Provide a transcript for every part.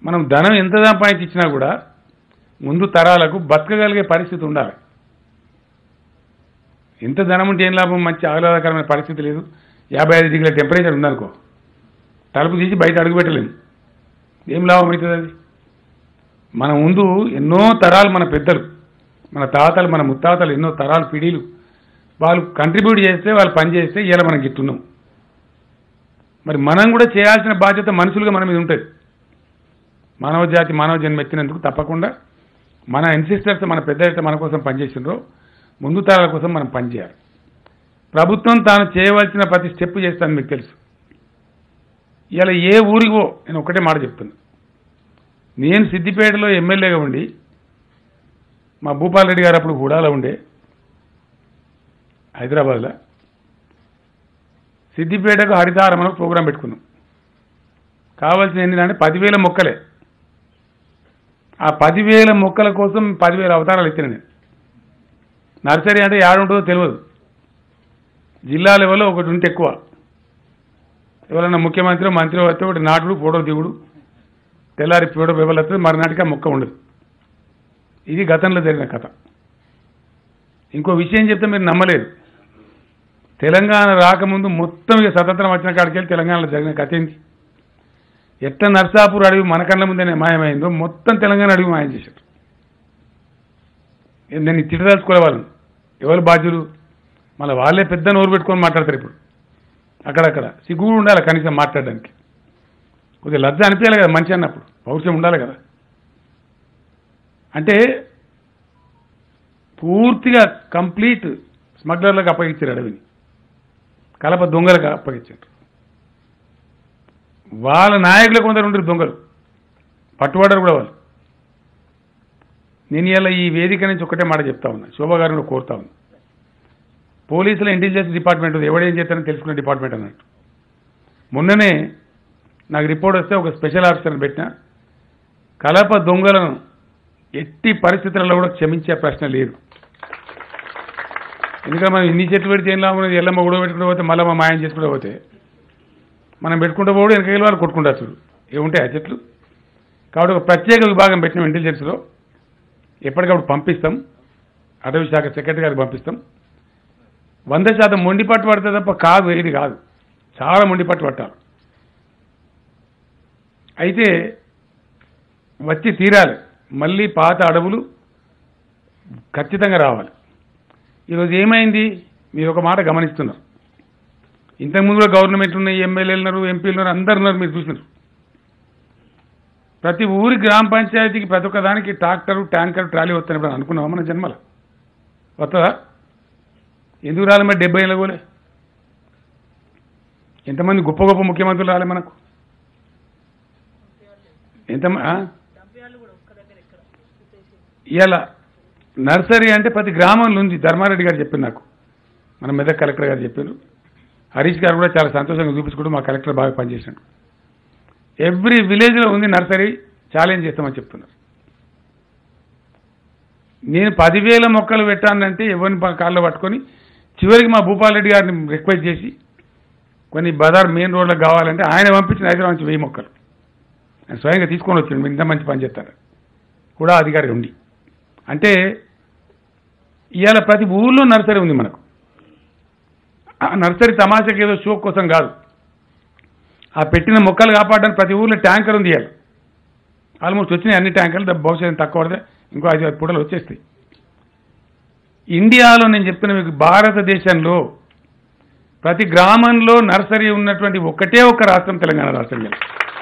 మనం ధనం ఎంత సంపాదించి ఇచ్చినా కూడా ముందు తరాలకు బతకగలిగే పరిస్థితి ఉండాలి ఎంత ధనం ఉంటే ఏం లాభం మంచి ఆహ్లాదకరమైన పరిస్థితి లేదు యాభై ఐదు డిగ్రీల టెంపరేచర్ ఉందనుకో తలుపు తీసి బయట అడుగు పెట్టలేము ఏం లాభం అవుతుంది అది మన ముందు ఎన్నో తరాలు మన పెద్దలు మన తాతలు మన ముత్తాతలు ఎన్నో తరాలు పిడీలు వాళ్ళు కంట్రిబ్యూట్ చేస్తే వాళ్ళు పని చేస్తే ఇలా మనం గిట్టున్నాం మరి మనం కూడా చేయాల్సిన బాధ్యత మనుషులుగా మన మీద ఉంటుంది మానవ జాతి మానవ జన్మ ఎత్తినందుకు తప్పకుండా మన ఎన్సిస్టర్స్ మన పెద్ద మన కోసం పనిచేసిండ్రో ముందు తరాల కోసం మనం పనిచేయాలి ప్రభుత్వం తాను చేయవలసిన ప్రతి స్టెప్ చేస్తాను మీకు తెలుసు ఇలా ఏ ఊరికో నేను ఒకటే మాట చెప్తున్నా నేను సిద్దిపేటలో ఎమ్మెల్యేగా ఉండి మా భూపాల్ రెడ్డి గారు అప్పుడు హుడాలో ఉండే హైదరాబాద్లో సిద్దిపేటకు హరితారం అని ఒక ప్రోగ్రాం పెట్టుకున్నాం కావాల్సిన ఏంటంటే పదివేల మొక్కలే ఆ పదివేల మొక్కల కోసం పదివేల అవతారాలు ఎత్తిన నేను నర్సరీ అంటే ఏడుంటుందో తెలియదు జిల్లా లెవెల్లో ఒకటి ఉంటే ఎక్కువ ఎవరైనా ముఖ్యమంత్రి మంత్రి వస్తే ఒకటి నాటుడు ఫోటో దిగుడు తెల్లారి ఫోటో వివలతో మరునాటికి ఆ మొక్క ఉండదు ఇది గతంలో జరిగిన కథ ఇంకో విషయం చెప్తే మీరు నమ్మలేరు తెలంగాణ రాకముందు మొత్తం ఇక స్వతంత్రం వచ్చిన కాడికి వెళ్ళి తెలంగాణలో జరిగిన కథ ఏంటి ఎట్లా నర్సాపూర్ అడవి మన కళ్ళ ముందే మాయమైందో మొత్తం తెలంగాణ అడవి మాయం చేశారు నేను తిట్టదలుచుకోలే వాళ్ళని ఎవరు బాధ్యులు మళ్ళీ వాళ్ళే పెద్ద నోరు పెట్టుకొని మాట్లాడతారు ఇప్పుడు అక్కడక్కడ సిగ్గు కూడా ఉండాలి కనీసం మాట్లాడడానికి కొద్దిగా లజ్జ అనిపించాలి కదా మనిషి అన్నప్పుడు పౌరుషం ఉండాలి కదా అంటే పూర్తిగా కంప్లీట్ స్మగ్లర్లకు అప్పగించారు అడవిని కలప దొంగలకు అప్పగించారు వాళ్ళ నాయకులు కొందరు ఉండరు దొంగలు పట్టుబడరు కూడా వాళ్ళు నేను ఇలా ఈ వేదిక నుంచి ఒకటే మాట చెప్తా ఉన్నా శోభా గారిని కూడా కోరుతా ఉన్నా పోలీసుల ఇంటెలిజెన్స్ డిపార్ట్మెంట్ ఉంది ఎవడేం చేస్తారని తెలుసుకునే డిపార్ట్మెంట్ అన్నట్టు మొన్ననే నాకు రిపోర్ట్ వస్తే ఒక స్పెషల్ ఆఫీసర్ని పెట్టిన కలప దొంగలను ఎట్టి పరిస్థితులలో కూడా క్షమించే ప్రశ్న లేదు ఎందుకంటే మనం ఇన్ని చెట్లు పెడితే ఏం లాభం ఉన్నది ఎల్లమ్మ గొడవ పెట్టుకుంటూ పోతే మళ్ళీ మా మాయం చేసుకుంటూ పోతే మనం పెట్టుకుంటూ పోవడం వెనక వాళ్ళు కొట్టుకుంటారు చూడు ఏముంటాయి ఆ చెట్లు కాబట్టి ఒక ప్రత్యేక విభాగం పెట్టినాం ఇంటెలిజెన్స్లో ఎప్పటికప్పుడు పంపిస్తాం అటవీ శాఖ సెక్రటరీ గారికి పంపిస్తాం వంద శాతం మొండి పట్టు పడుతుంది తప్ప కాదు ఇది కాదు చాలా మొండి పట్టు పట్టాలి అయితే వచ్చి తీరాలి మళ్ళీ పాత అడవులు ఖచ్చితంగా రావాలి ఈరోజు ఏమైంది మీరు ఒక మాట గమనిస్తున్నారు ఇంతకుముందు కూడా గవర్నమెంట్ ఉన్నాయి ఎమ్మెల్యేలు ఉన్నారు ఎంపీలు ఉన్నారు అందరు ఉన్నారు మీరు చూసినారు ప్రతి ఊరి గ్రామ పంచాయతీకి ప్రతి ఒక్క దానికి ట్రాక్టరు ట్యాంకర్ ట్రాలీ వస్తున్నప్పుడు అనుకున్నావా మన జన్మల వస్తుందా ఎందుకు రాలి మరి డెబ్బై ఏళ్ళ పోలే ఎంతమంది గొప్ప గొప్ప ముఖ్యమంత్రులు రాలే మనకు ఎంత ఇలా నర్సరీ అంటే ప్రతి గ్రామంలో ఉంది ధర్మారెడ్డి గారు చెప్పారు నాకు మన మెదక్ కలెక్టర్ గారు చెప్పారు హరీష్ గారు కూడా చాలా సంతోషంగా చూపించుకుంటూ మా కలెక్టర్ బాగా పనిచేసినాడు ఎవ్రీ విలేజ్లో ఉంది నర్సరీ ఛాలెంజ్ చేస్తామని చెప్తున్నారు నేను పదివేల మొక్కలు పెట్టానంటే ఎవరిని ప- కాళ్ళు పట్టుకొని చివరికి మా భూపాల్ రెడ్డి గారిని రిక్వెస్ట్ చేసి కొన్ని బజార్ మెయిన్ రోడ్లకు కావాలంటే ఆయన పంపించిన హైదరాబాద్ నుంచి వెయ్యి మొక్కలు ఆయన స్వయంగా తీసుకొని వచ్చాడు మీరు ఇంత మంచి పని చేస్తారు కూడా అధికారి ఉండి అంటే ఇవాళ ప్రతి ఊర్లో నర్సరీ ఉంది మనకు ఆ నర్సరీ తమాషాకి ఏదో షో కోసం కాదు ఆ పెట్టిన మొక్కలు కాపాడడానికి ప్రతి ఊర్లో ట్యాంకర్ ఉంది ఇవాళ ఆల్మోస్ట్ వచ్చినాయి అన్ని ట్యాంకర్లు దా- భవిష్యత్తు తక్కువ పడితే ఇంకో ఐదు ఆరు పూటలు వచ్చేస్తాయి ఇండియాలో నేను చెప్తున్న మీకు భారతదేశంలో ప్రతి గ్రామంలో నర్సరీ ఉన్నటువంటి ఒకటే ఒక రాష్ట్రం తెలంగాణ రాష్ట్రం ఇవాళ.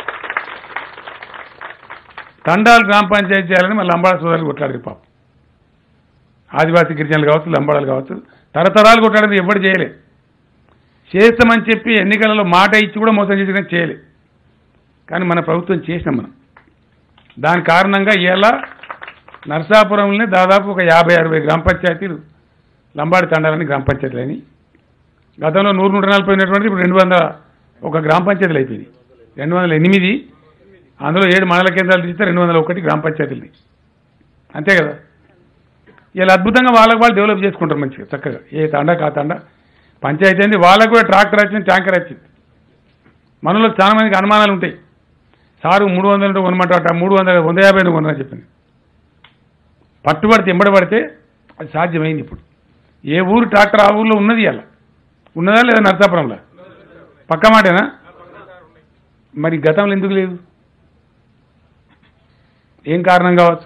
తండాలు గ్రామ పంచాయతీ చేయాలని మళ్ళీ లంబాడ సోదరులు కొట్లాడారు పాపం ఆదివాసీ గిరిజనులు కావచ్చు లంబాడాలు కావచ్చు తరతరాలు కొట్లాడేది ఎవరు చేయలే చేస్తామని చెప్పి ఎన్నికలలో మాట ఇచ్చి కూడా మోసం చేసి కానీ చేయలే కానీ మన ప్రభుత్వం చేసినాం మనం దాని కారణంగా ఇలా నరసాపురంలోనే దాదాపు ఒక యాభై అరవై గ్రామ పంచాయతీలు లంబాడి తండాలని గ్రామ పంచాయతీలు అయినాయి గతంలో నూరు నూట నలభై ఉన్నటువంటి ఇప్పుడు రెండు వందల ఒక గ్రామ పంచాయతీలు అయిపోయినాయి రెండు వందల ఎనిమిది అందులో ఏడు మండల కేంద్రాలు తీస్తే రెండు వందల ఒకటి గ్రామ పంచాయతీలు అంతే కదా ఇలా అద్భుతంగా వాళ్ళకి వాళ్ళు డెవలప్ చేసుకుంటారు మంచిగా చక్కగా ఏ తండా కా తండా పంచాయతీ అయింది వాళ్ళకు కూడా ట్రాక్టర్ వచ్చింది ట్యాంకర్ వచ్చింది మనలో చాలా మందికి అనుమానాలు ఉంటాయి సారు మూడు వందలు కొనమంటాట మూడు వందల వంద యాభై కొనని చెప్పింది పట్టుబడితే ఎంబడబడితే అది సాధ్యమైంది ఇప్పుడు ఏ ఊరు ట్రాక్టర్ ఆ ఊర్లో ఉన్నది అలా ఉన్నదా లేదా నరసాపురంలో పక్క మాటేనా మరి గతంలో ఎందుకు లేదు ఏం కారణం కావచ్చు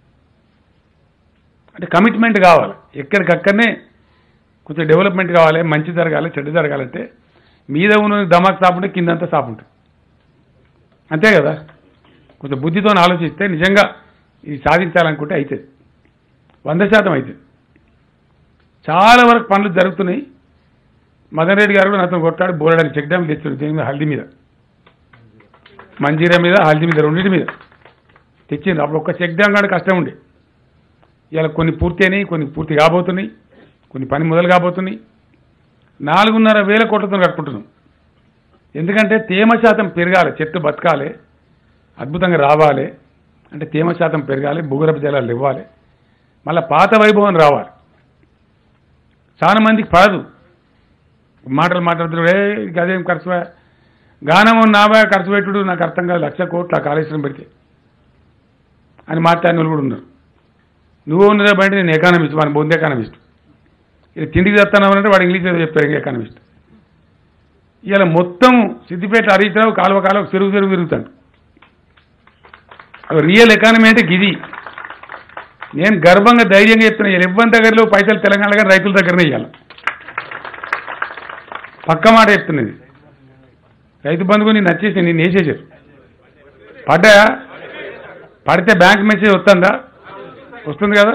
అంటే కమిట్మెంట్ కావాలి ఎక్కడికక్కడనే కొంచెం డెవలప్మెంట్ కావాలి మంచి జరగాలి చెడు జరగాలంటే మీద ఉన్న దమాక్ సాపుంటే కిందంతా సాపుంటుంది అంతే కదా కొంచెం బుద్ధితో ఆలోచిస్తే నిజంగా ఇది సాధించాలనుకుంటే అవుతుంది వంద శాతం అవుతుంది చాలా వరకు పనులు జరుగుతున్నాయి మదన్ రెడ్డి గారు కూడా నాతో కొట్టాడు బోలడానికి చెక్ డ్యామ్ తెచ్చాడు దీని మీద హల్దీ మీద మంజీరా మీద హల్దీ మీద రెండింటి మీద తెచ్చింది అప్పుడు ఒక్క చెక్ డ్యామ్ కాడ కష్టం ఉండే ఇలా కొన్ని పూర్తి అయినాయి కొన్ని పూర్తి కాబోతున్నాయి కొన్ని పని మొదలు కాబోతున్నాయి నాలుగున్నర వేల కోట్లతో కట్టుకుంటున్నాం ఎందుకంటే తేమ శాతం పెరగాలి చెట్టు బతకాలి అద్భుతంగా రావాలి అంటే తేమ శాతం పెరగాలి భూగర్భ జలాలు ఇవ్వాలి మళ్ళీ పాత వైభవం రావాలి చాలా మందికి పడదు మాటలు మాట్లాడుతున్నాడు ఏ గదేం ఖర్చు గానం నావా ఖర్చు పెట్టుడు నాకు అర్థం కాదు లక్ష కోట్ల కాళేశ్వరం పెడితే అని మాట్లాడిన వాళ్ళు కూడా ఉన్నారు నువ్వు ఉన్నదే బయట నేను ఎకానమిస్ట్ మన బొంది ఎకానమిస్ట్ ఇది తిండికి చెప్తాను అంటే వాడు ఇంగ్లీష్ ఏదో చెప్తారు ఎకానమిస్ట్ ఇలా మొత్తం సిద్దిపేట హరీష్ రావు కాలువ కాలువ చెరువు చెరువు తిరుగుతాడు అది రియల్ ఎకానమీ అంటే గిది నేను గర్వంగా ధైర్యంగా చెప్తున్నా ఇలా ఇవ్వని దగ్గరలో పైసలు తెలంగాణ కానీ రైతుల దగ్గరనే ఇవ్వాలి పక్క మాట చెప్తున్నది రైతు బంధుకు నేను నచ్చేసి నేను వేసేసారు పడ్డా పడితే బ్యాంక్ మెసేజ్ వస్తుందా వస్తుంది కదా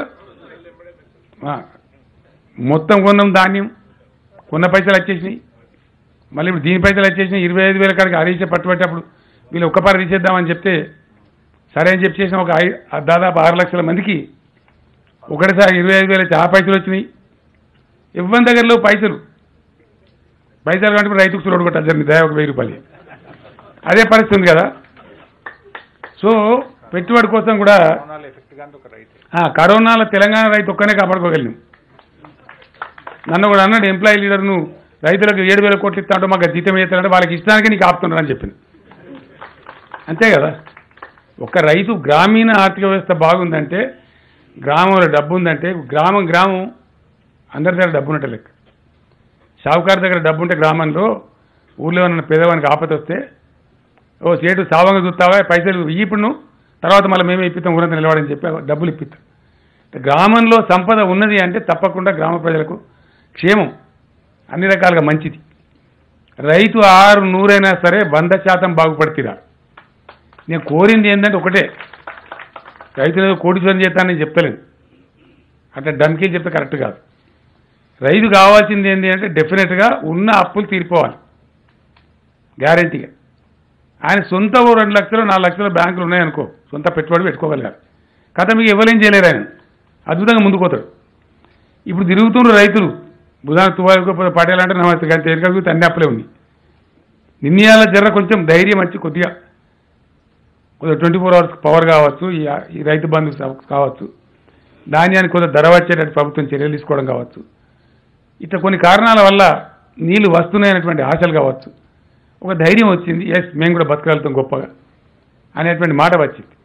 ఆ. మొత్తం కొన్నాం ధాన్యం కొన్న పైసలు వచ్చేసినాయి మళ్ళీ ఇప్పుడు దీని పైసలు వచ్చేసినాయి ఇరవై ఐదు వేల కాడికి హరీష్ పట్టుబట్టేటప్పుడు వీళ్ళు ఒక్కపారి తీసేద్దామని చెప్తే సరే అని చెప్పి చేసిన ఒక ఐ- ఆ దాదాపు ఆరు లక్షల మందికి ఒకటిసారి ఇరవై ఐదు వేలు వచ్చి ఆ పైసలు వచ్చినాయి ఇవ్వని దగ్గరలో పైసలు పైసలు కంటే ఇప్పుడు రైతుకు చూడ కొట్టాలి జరిగింది దయ ఒక వెయ్యి రూపాయలు అదే పరిస్థితి ఉంది కదా సో పెట్టుబడి కోసం కూడా ఆ, కరోనాలో తెలంగాణ రైతు ఒక్కనే కాపాడుకోగలిగాం నన్ను కూడా అన్నాడు ఎంప్లాయీ లీడర్ నువ్వు రైతులకు ఏడు వేల కోట్లు ఇస్తాడు మాకు జీతం వేస్తాడంటే వాళ్ళకి ఇష్టానికి నీకు ఆపుతున్నాడు అని చెప్పింది అంతే కదా ఒక రైతు గ్రామీణ ఆర్థిక వ్యవస్థ బాగుందంటే గ్రామంలో డబ్బు ఉందంటే గ్రామం గ్రామం అందరి దగ్గర డబ్బు ఉన్నట్టు లెక్క షావుకారు దగ్గర డబ్బు ఉంటే గ్రామంలో ఊళ్ళో ఉన్న పేదవానికి ఆపత వస్తే ఓ సేటు సావంగా చూస్తావా పైసలు ఇయ్యి ఇప్పుడు నువ్వు తర్వాత మళ్ళీ మేమే ఇప్పిస్తాం ఊరంతా నిలబడని చెప్పి డబ్బులు ఇప్పిస్తాం గ్రామంలో సంపద ఉన్నది అంటే తప్పకుండా గ్రామ ప్రజలకు క్షేమం అన్ని రకాలుగా మంచిది రైతు ఆరు నూరైనా సరే వంద శాతం బాగుపడుతురా నేను కోరింది ఏంటంటే ఒకటే రైతులు ఏదో కోటీశ్వరం చేస్తానని చెప్తలేదు అట్లా డంకీలు చెప్తే కరెక్ట్ కాదు రైతు కావాల్సింది ఏంటి అంటే డెఫినెట్గా ఉన్న అప్పులు తీరిపోవాలి గ్యారంటీగా ఆయన సొంత ఓ రెండు లక్షలు నాలుగు లక్షల బ్యాంకులు ఉన్నాయనుకో సొంత పెట్టుబడి పెట్టుకోగలిగారు కథ మీకు ఇవ్వలేం చేయలేరు ఆయన అద్భుతంగా ముందుకు పోతాడు ఇప్పుడు తిరుగుతున్నారు రైతులు బుధాన తువాలు పటేల్ అంటే నమస్తే కానీ తేలిక అన్ని అప్పులే ఉంది నిన్నయాల జర్ర కొంచెం ధైర్యం వచ్చి కొద్దిగా కొద్దిగా ట్వంటీ ఫోర్ అవర్స్ పవర్ కావచ్చు ఈ ఈ రైతు బంధు కావచ్చు ధాన్యానికి కొంత ధర వచ్చేటట్టు ప్రభుత్వం చర్యలు తీసుకోవడం కావచ్చు ఇట్లా కొన్ని కారణాల వల్ల నీళ్లు వస్తున్నాయనేటువంటి ఆశలు కావచ్చు ఒక ధైర్యం వచ్చింది ఎస్ మేము కూడా బతకగలుగుతాం గొప్పగా అనేటువంటి మాట వచ్చింది